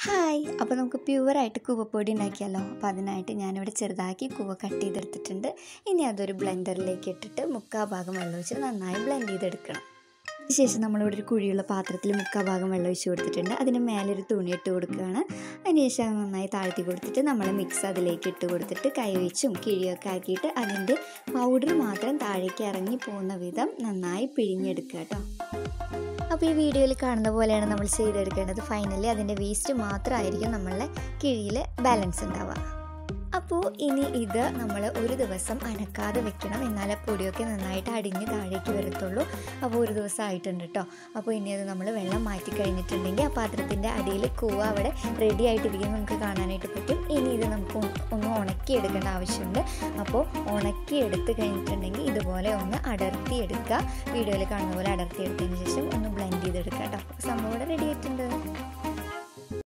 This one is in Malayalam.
ഹായ് അപ്പോൾ നമുക്ക് പ്യുവറായിട്ട് കൂവപ്പൊടി ഉണ്ടാക്കിയാലോ അപ്പോൾ അതിനായിട്ട് ഞാനിവിടെ ചെറുതാക്കി കൂവ കട്ട് ചെയ്തെടുത്തിട്ടുണ്ട് ഇനി അതൊരു ബ്ലെൻഡറിലേക്ക് ഇട്ടിട്ട് മുക്കാൽ ഭാഗം വെള്ളം ഒഴിച്ച് നന്നായി ബ്ലെൻഡ് ചെയ്തെടുക്കണം ശേഷം നമ്മളിവിടെ ഒരു കുഴിയുള്ള പാത്രത്തിൽ മുക്കാൽ ഭാഗം വെള്ളം ഒഴിച്ച് കൊടുത്തിട്ടുണ്ട് അതിന് മേലെ ഒരു തുണി ഇട്ട് കൊടുക്കുകയാണ് അതിനുശേഷം അത് നന്നായി താഴ്ത്തി കൊടുത്തിട്ട് നമ്മൾ മിക്സ് അതിലേക്ക് ഇട്ട് കൊടുത്തിട്ട് കൈവച്ചും കിഴിയൊക്കെ ആക്കിയിട്ട് അതിൻ്റെ പൗഡർ മാത്രം താഴേക്ക് ഇറങ്ങി പോകുന്ന വിധം നന്നായി പിഴിഞ്ഞെടുക്കുക കേട്ടോ അപ്പോൾ ഈ വീഡിയോയിൽ കാണുന്ന പോലെയാണ് നമ്മൾ ചെയ്തെടുക്കേണ്ടത് ഫൈനലി അതിൻ്റെ വേസ്റ്റ് മാത്രമായിരിക്കും നമ്മളുടെ കിഴിയിൽ ബാലൻസ് ഉണ്ടാവുക അപ്പോൾ ഇനി ഇത് നമ്മൾ ഒരു ദിവസം അനക്കാതെ വെക്കണം എന്നാലേ പൊടിയൊക്കെ നന്നായിട്ട് അടിഞ്ഞ് താഴേക്ക് വരത്തുള്ളൂ അപ്പോൾ ഒരു ദിവസം ആയിട്ടുണ്ട് കേട്ടോ അപ്പോൾ ഇനി അത് നമ്മൾ വെള്ളം മാറ്റി കഴിഞ്ഞിട്ടുണ്ടെങ്കിൽ ആ പാത്രത്തിൻ്റെ അടിയിൽ കൂവ അവിടെ റെഡി ആയിട്ടിരിക്കുന്നത് നമുക്ക് കാണാനായിട്ട് പറ്റും ഇനി ഇത് നമുക്ക് ഒന്ന് ഉണക്കി എടുക്കേണ്ട ആവശ്യമുണ്ട് അപ്പോൾ ഉണക്കി എടുത്ത് കഴിഞ്ഞിട്ടുണ്ടെങ്കിൽ ഇതുപോലെ ഒന്ന് അടർത്തി എടുക്കുക വീഡിയോയിൽ കാണുന്ന പോലെ അടർത്തി എടുത്തതിന് ശേഷം ഒന്ന് ബ്ലെൻഡ് ചെയ്തെടുക്കുക കേട്ടോ സംഭവം ഇവിടെ റെഡി ആയിട്ടുണ്ട്